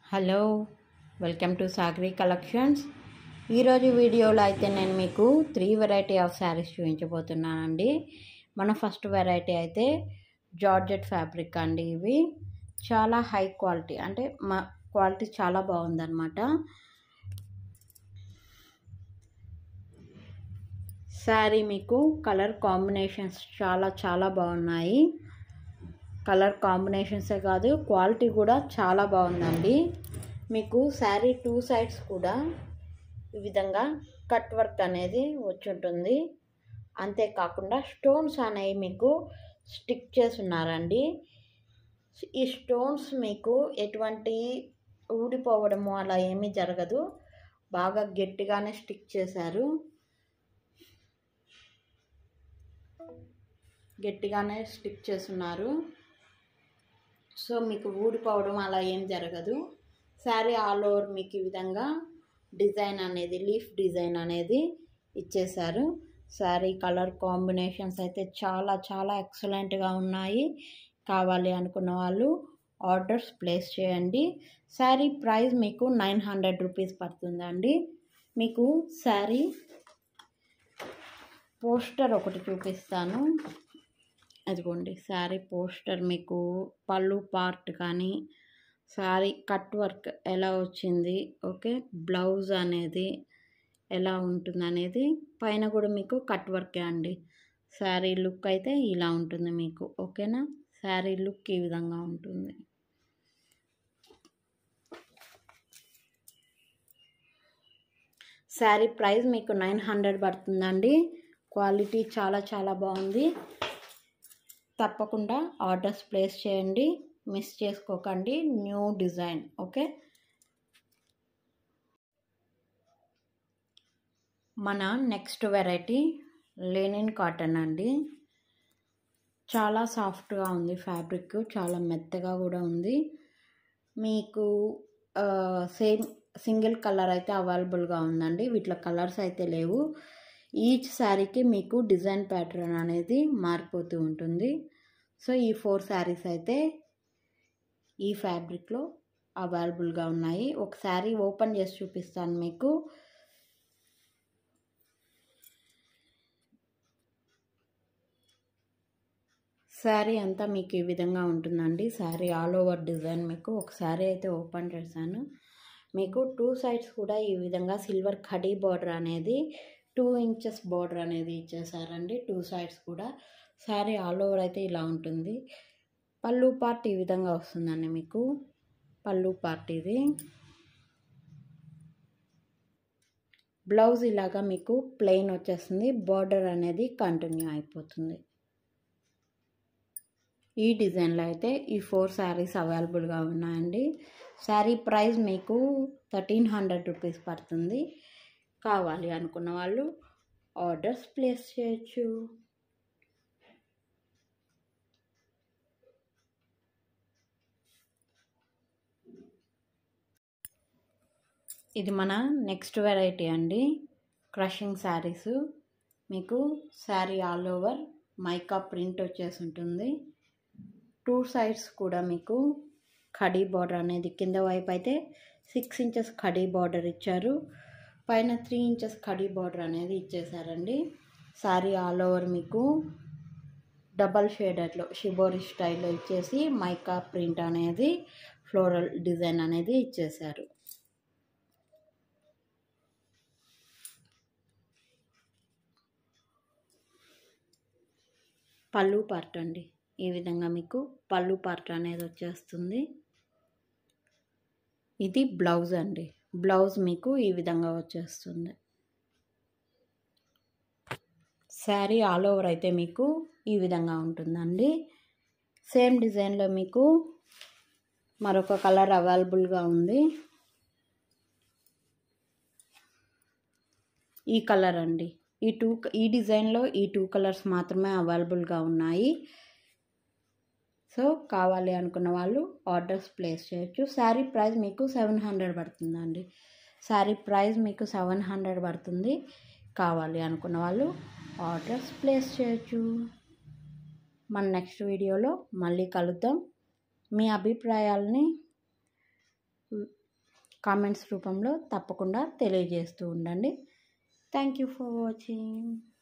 hello welcome to Sagari collections ఈరోజు వీడియోలో అయితే నేను మీకు త్రీ వెరైటీ ఆఫ్ శారీస్ చూపించబోతున్నానండి మన ఫస్ట్ వెరైటీ అయితే జార్జెట్ ఫ్యాబ్రిక్ అండి ఇవి చాలా హై క్వాలిటీ అంటే మా క్వాలిటీ చాలా బాగుందన్నమాట శారీ మీకు కలర్ కాంబినేషన్స్ చాలా చాలా బాగున్నాయి కలర్ కాంబినేషన్సే కాదు క్వాలిటీ కూడా చాలా బాగుందండి మీకు శారీ టూ సైడ్స్ కూడా ఈ విధంగా కట్ వర్క్ అనేది వచ్చి ఉంటుంది అంతేకాకుండా స్టోన్స్ అనేవి మీకు స్టిక్ చేసి ఉన్నారండి ఈ స్టోన్స్ మీకు ఎటువంటి ఊడిపోవడము అలా ఏమీ జరగదు బాగా గట్టిగానే స్టిక్ చేశారు గట్టిగానే స్టిక్ చేస్తున్నారు సో మీకు ఊడిపోవడం అలా ఏం జరగదు శారీ ఆల్ ఓవర్ మీకు ఈ విధంగా డిజైన్ అనేది లీఫ్ డిజైన్ అనేది ఇచ్చేశారు శారీ కలర్ కాంబినేషన్స్ అయితే చాలా చాలా ఎక్సలెంట్గా ఉన్నాయి కావాలి అనుకున్న వాళ్ళు ఆర్డర్స్ ప్లేస్ చేయండి శారీ ప్రైస్ మీకు నైన్ హండ్రెడ్ రూపీస్ పడుతుందండి మీకు శారీ పోస్టర్ ఒకటి చూపిస్తాను అదిగోండి శారీ పోస్టర్ మీకు పళ్ళు పార్ట్ కానీ శారీ కట్ వర్క్ ఎలా వచ్చింది ఓకే బ్లౌజ్ అనేది ఎలా ఉంటుంది అనేది పైన కూడా మీకు కట్ వర్కే అండి శారీ లుక్ అయితే ఇలా ఉంటుంది మీకు ఓకేనా శారీ లుక్ ఈ విధంగా ఉంటుంది శారీ ప్రైస్ మీకు నైన్ హండ్రెడ్ పడుతుందండి క్వాలిటీ చాలా చాలా బాగుంది తప్పకుండా ఆర్డర్స్ ప్లేస్ చేయండి మిస్ చేసుకోకండి న్యూ డిజైన్ ఓకే మన నెక్స్ట్ వెరైటీ లెనిన్ కాటన్ అండి చాలా సాఫ్ట్గా ఉంది ఫ్యాబ్రిక్ చాలా మెత్తగా కూడా ఉంది మీకు సేమ్ సింగిల్ కలర్ అయితే అవైలబుల్గా ఉందండి వీటిలో కలర్స్ అయితే లేవు ఈచ్ శారీకి మీకు డిజైన్ ప్యాటర్న్ అనేది మారిపోతూ ఉంటుంది సో ఈ ఫోర్ శారీస్ అయితే ఈ ఫ్యాబ్రిక్లో అవైలబుల్గా ఉన్నాయి ఒక శారీ ఓపెన్ చేసి చూపిస్తాను మీకు శారీ అంతా మీకు ఈ విధంగా ఉంటుందండి శారీ ఆల్ ఓవర్ డిజైన్ మీకు ఒక శారీ అయితే ఓపెన్ చేశాను మీకు టూ సైడ్స్ కూడా ఈ విధంగా సిల్వర్ కడీ బార్డర్ అనేది టూ ఇంచెస్ బార్డర్ అనేది ఇచ్చేసారండి టూ సైడ్స్ కూడా శారీ ఆల్ ఓవర్ అయితే ఇలా ఉంటుంది పళ్ళు పార్ట్ ఈ విధంగా వస్తుందండి మీకు పళ్ళు పార్ట్ ఇది బ్లౌజ్ ఇలాగా మీకు ప్లెయిన్ వచ్చేస్తుంది బార్డర్ అనేది కంటిన్యూ అయిపోతుంది ఈ డిజైన్లో అయితే ఈ ఫోర్ శారీస్ అవైలబుల్గా ఉన్నాయండి శారీ ప్రైస్ మీకు థర్టీన్ హండ్రెడ్ రూపీస్ పడుతుంది కావాలి అనుకున్న వాళ్ళు ఆర్డర్స్ ప్లేస్ చేయొచ్చు ఇది మన నెక్స్ట్ వెరైటీ అండి క్రషింగ్ శారీస్ మీకు sari all over mica print వచ్చేసి ఉంటుంది టూ సైడ్స్ కూడా మీకు ఖడీ బార్డర్ అనేది కింద వైపు అయితే సిక్స్ ఇంచెస్ ఖడీ బార్డర్ ఇచ్చారు పైన త్రీ ఇంచెస్ ఖడీ బార్డర్ అనేది ఇచ్చేసారండి శారీ ఆల్ ఓవర్ మీకు డబల్ షేడర్లో షిబోరి స్టైల్లో ఇచ్చేసి మైకా ప్రింట్ అనేది ఫ్లోరల్ డిజైన్ అనేది ఇచ్చేసారు పళ్ళు పార్ట్ అండి ఈ విధంగా మీకు పళ్ళు పార్ట్ అనేది వచ్చేస్తుంది ఇది బ్లౌజ్ అండి బ్లౌజ్ మీకు ఈ విధంగా వచ్చేస్తుంది శారీ ఆల్ ఓవర్ అయితే మీకు ఈ విధంగా ఉంటుందండి సేమ్ డిజైన్లో మీకు మరొక కలర్ అవైలబుల్గా ఉంది ఈ కలర్ అండి ఈ టూ ఈ డిజైన్లో ఈ టూ కలర్స్ మాత్రమే అవైలబుల్గా ఉన్నాయి సో కావాలి అనుకున్న వాళ్ళు ఆర్డర్స్ ప్లేస్ చేయొచ్చు శారీ ప్రైస్ మీకు సెవెన్ హండ్రెడ్ పడుతుందండి శారీ ప్రైస్ మీకు సెవెన్ హండ్రెడ్ పడుతుంది కావాలి అనుకున్న వాళ్ళు ఆర్డర్స్ ప్లేస్ చేయొచ్చు మన నెక్స్ట్ వీడియోలో మళ్ళీ కలుద్దాం మీ అభిప్రాయాలని కామెంట్స్ రూపంలో తప్పకుండా తెలియజేస్తూ ఉండండి థ్యాంక్ యూ ఫర్ వాచింగ్